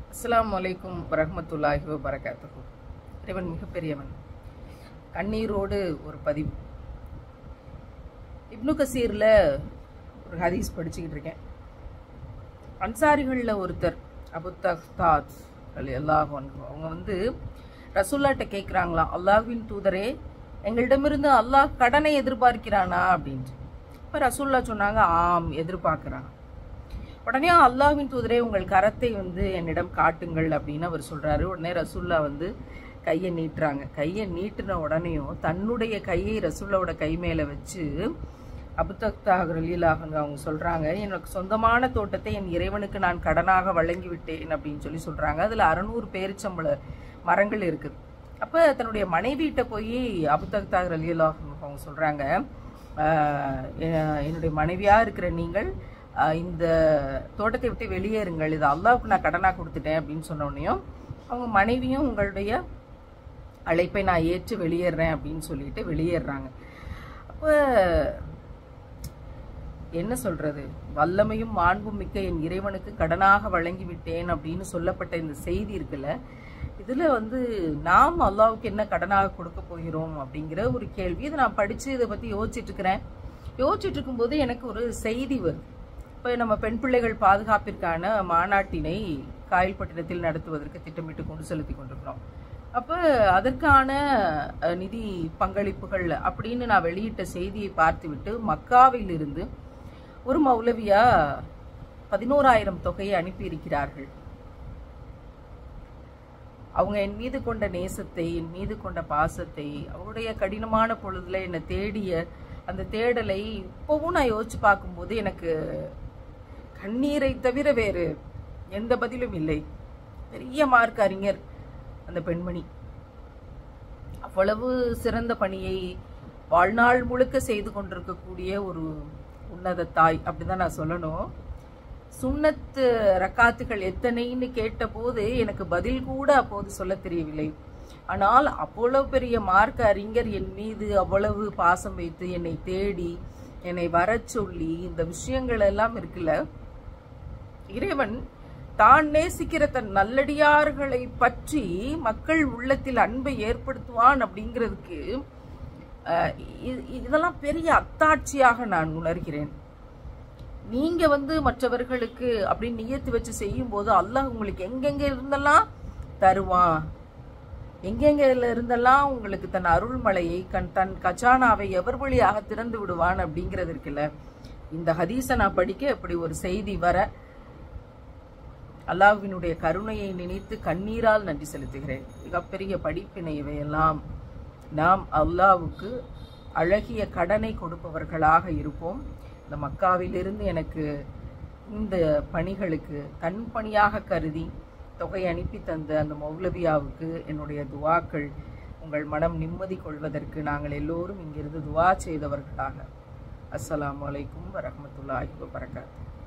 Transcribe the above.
அஸ்ஸலாமு அலைக்கும் வரஹ்மத்துல்லாஹி வபரகாத்துஹு இறைவன் மிகப்பெரியவன் கண்ணீரோடு ஒரு பதிவு இப்னு கசீரில் ஒரு ஹதீஸ் படிச்சுக்கிட்டு இருக்கேன் அன்சாரிகளில் ஒருத்தர் அபு தஹ்தாத் அலி அல்லாஹ் அவங்க வந்து ரசூல்லாட்ட கேட்குறாங்களாம் அல்லாஹ்வின் தூதரே எங்களிடமிருந்து அல்லாஹ் கடனை எதிர்பார்க்கிறானா அப்படின்ட்டு இப்போ ரசூல்லா சொன்னாங்க ஆம் எதிர்பார்க்குறான் உடனே அல்லாஹ்வின் தூதரே உங்கள் கரத்தை வந்து என்னிடம் காட்டுங்கள் அப்படின்னு அவர் சொல்றாரு உடனே ரசூல்லா வந்து கையை நீட்டுறாங்க கையை நீட்டின உடனேயும் தன்னுடைய கையை ரசூல்லாவோட கை மேலே வச்சு அபுத்தக்தாக லீலாகங்க அவங்க சொல்றாங்க எனக்கு சொந்தமான தோட்டத்தை என் இறைவனுக்கு நான் கடனாக வழங்கி விட்டேன் அப்படின்னு சொல்லி சொல்றாங்க அதுல அறநூறு பேரிச்சம்பள மரங்கள் இருக்குது அப்ப தன்னுடைய மனைவிட்ட போய் அபுத்தக்தாக லீலாக அவங்க சொல்றாங்க ஆஹ் எ- என்னுடைய மனைவியா இருக்கிற நீங்கள் ஆஹ் இந்த தோட்டத்தை விட்டு வெளியேறுங்கள் இது அல்லாவுக்கு நான் கடனாக கொடுத்துட்டேன் அப்படின்னு சொன்ன உடனேயும் அவங்க மனைவியும் உங்களுடைய அழைப்பை நான் ஏற்று வெளியேறேன் அப்படின்னு சொல்லிட்டு வெளியேறுறாங்க அப்போ என்ன சொல்றது வல்லமையும் மாண்பும் மிக்க என் இறைவனுக்கு கடனாக வழங்கி விட்டேன் அப்படின்னு சொல்லப்பட்ட இந்த செய்தி இருக்குல்ல இதுல வந்து நாம் அல்லாவுக்கு என்ன கடனாக கொடுக்க போகிறோம் அப்படிங்கிற ஒரு கேள்வி இதை நான் படிச்சு இதை பத்தி யோசிச்சுட்டு இருக்கிறேன் யோசிச்சுட்டு இருக்கும்போது எனக்கு ஒரு செய்தி வருது இப்போ நம்ம பெண் பிள்ளைகள் பாதுகாப்பிற்கான மாநாட்டினை காயல்பட்டினத்தில் நடத்துவதற்கு திட்டமிட்டு கொண்டு செலுத்தி கொண்டிருக்கிறோம் அப்போ அதற்கான அஹ், நிதி பங்களிப்புகள் அப்படின்னு நான் வெளியிட்ட செய்தியை பார்த்துவிட்டு மக்காவில் இருந்து ஒரு மௌலவியா பதினோராயிரம் தொகையை அனுப்பியிருக்கிறார்கள் அவங்க என் மீது கொண்ட நேசத்தை என் மீது கொண்ட பாசத்தை அவருடைய கடினமான பொழுதுல என்னை தேடிய அந்த தேடலை இப்போவும் நான் யோசிச்சு பார்க்கும்போது எனக்கு கண்ணீரை தவிர வேறு எந்த பதிலும் இல்லை பெரிய மார்க் அறிஞர் அந்த பெண்மணி அவ்வளவு சிறந்த பணியை வாழ்நாள் முழுக்க செய்து கொண்டிருக்கக்கூடிய ஒரு உன்னத தாய் அப்படிதான் நான் சொல்லணும் சுன்னத்து ரக்காத்துகள் எத்தனைன்னு கேட்டபோது எனக்கு பதில் கூட அப்போது சொல்ல தெரியவில்லை ஆனால் அவ்வளவு பெரிய மார்க்க அறிஞர் என் மீது அவ்வளவு பாசம் வைத்து என்னை தேடி என்னை வரச் சொல்லி இந்த விஷயங்கள் எல்லாம் இருக்குல்ல இறைவன் தான் நேசிக்கிற தன் நல்லடியார்களை பற்றி மக்கள் உள்ளத்தில் அன்பை ஏற்படுத்துவான் அப்படிங்கிறதுக்கு அஹ், இ- இதெல்லாம் பெரிய அத்தாட்சியாக நான் உணர்கிறேன் நீங்க வந்து மற்றவர்களுக்கு அப்படின்னு நியத்து வச்சு செய்யும் போது அல்லாஹ் உங்களுக்கு எங்கெங்க இருந்தெல்லாம் தருவான் எங்கெங்க இருந்தெல்லாம் உங்களுக்கு தன் அருள்மலையை கண் தன் கஜானாவை எவர் வழியாக திறந்து விடுவான் அப்படிங்கிறது இருக்குல்ல இந்த ஹதீஸை நான் படிக்க இப்படி ஒரு செய்தி வர அல்லாஹ்வினுடைய கருணையை நினைத்து கண்ணீரால் நன்றி செலுத்துகிறேன் மிகப்பெரிய படிப்பினை இவையெல்லாம் நாம் அல்லாஹ்வுக்கு அழகிய கடனை கொடுப்பவர்களாக இருப்போம் இந்த மக்காவிலிருந்து எனக்கு இந்த பணிகளுக்கு தன் பணியாக கருதி தொகை அனுப்பி தந்த அந்த மௌலவியாவுக்கு என்னுடைய துவாக்கள் உங்கள் மனம் நிம்மதி கொள்வதற்கு நாங்கள் எல்லோரும் இங்கிருந்து துவா செய்தவர்களாக அஸ்ஸலாமு அலைக்கும் வரஹ்மத்துல்லாஹி வபரகாத்துஹு